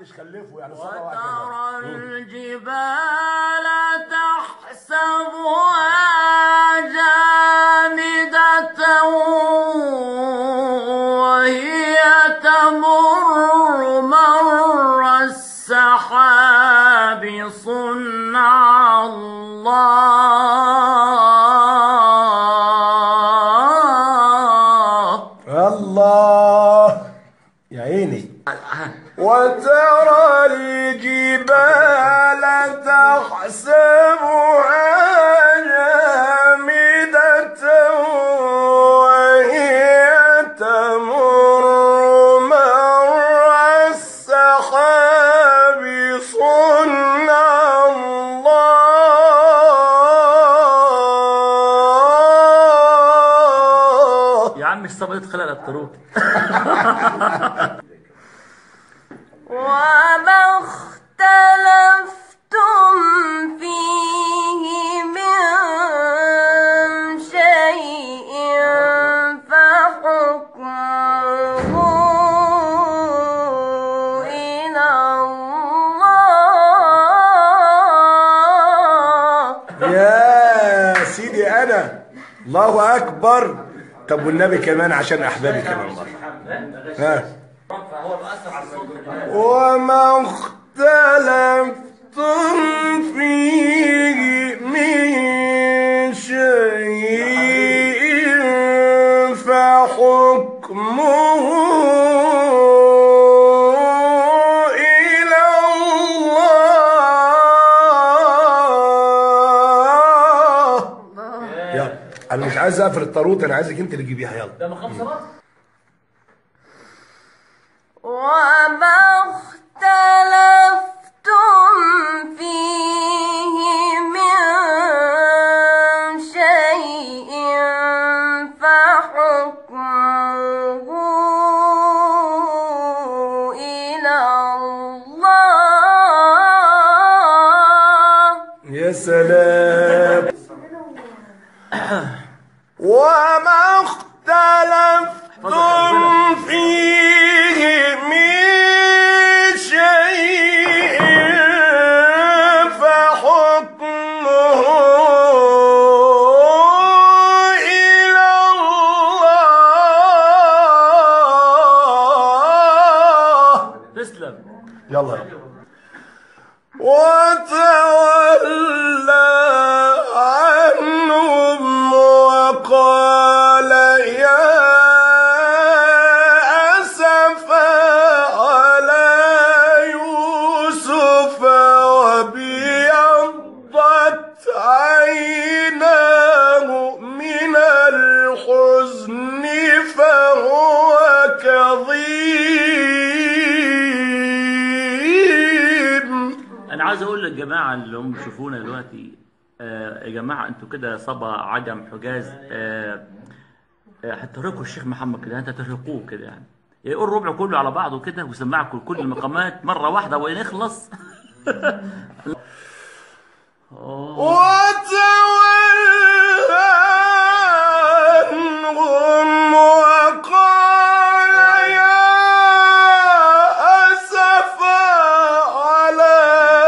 محدش خلفه يعني صلى الله عليه وترى وسلم الجبال تحسبها جامدة وهي تمر مر السحاب صنع الله الله يا عيني وترى الجبال تحسبها جامدة وهي تمر مر السحاب صنع الله يا عم الصبر خلال الطرق وما اختلفتم فيه من شيء فحكمه إلى الله يا سيدي انا الله اكبر طب والنبي كمان عشان احبابي كمان مره ها فهو بأثر على الصوت وما اختلفتم فيه من شيء فحكمه إلى الله يلا انا مش عايز اقفل الطاروت انا عايزك انت اللي تجيبيها يلا ده مقام صلاة وما اختلفتم فيه من شيء فحكمه إلى الله يا سلام وما اختلفتم فيه من شيء فحكمه إلى الله تسلم يلا وتولى عنهم وقال يا أسفا على يوسف وابيضت عيناه من الحزن فهو كظيم انا عايز اقول للجماعه اللي هم بيشوفونا دلوقتي آه يا جماعه انتوا كده صبا عجم حجاز آه آه هترهقوا الشيخ محمد كده انت ترهقوه كده يعني يقول ربع كله على بعضه كده ويسمعكم كل المقامات مره واحده وين يخلص وتولى عنهم وقال يا أسفا على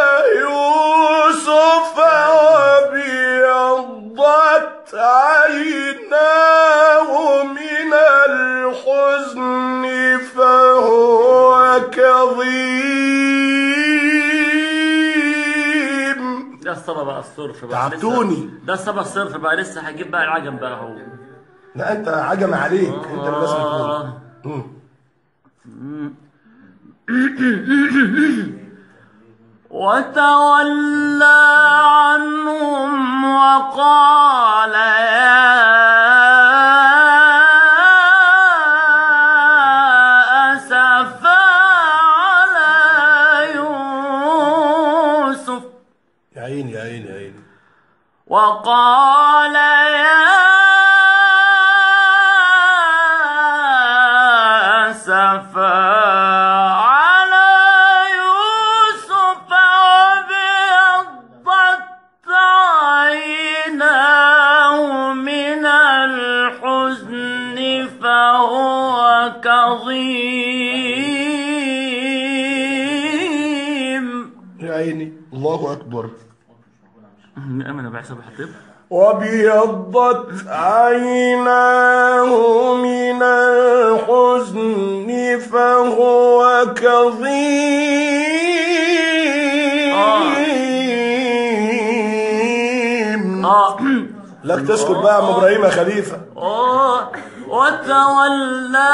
يوسف وابيضت عيناه من الحزن فهو كظيم ده الصبا بقى الصرف بقى تعبتوني. لسه- ده الصبا الصرف بقى لسه هجيب بقى العجم بقى هو لا انت عجم عليك انت اللي لازم تقول آه. مم. وتولى عنهم وقال يا أسفا على يوسف يا عيني يا عيني يا عيني وقال يا أسفا على يوسف وابيضت عيناه من الحزن فهو كظيم الله اكبر انا بحسب حطيب وابيضت عيناه من الحزن فهو كظيم اه لك تسكت بقى يا ام ابراهيم يا خليفه آه، وتولى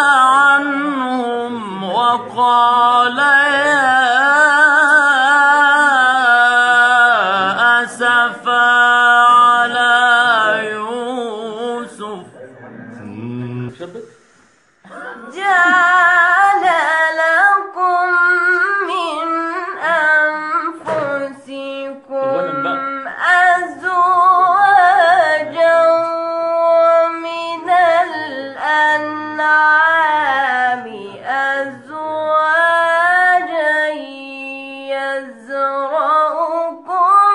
عنهم وقال يا أسفا على يوسف جعل لكم من أنفسكم أزواجا ومن الأنعام أزواجا يزرعكم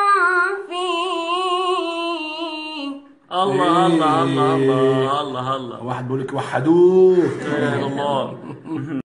فيه الله الله الله الله الله الله واحد بيقول لك وحدوه الله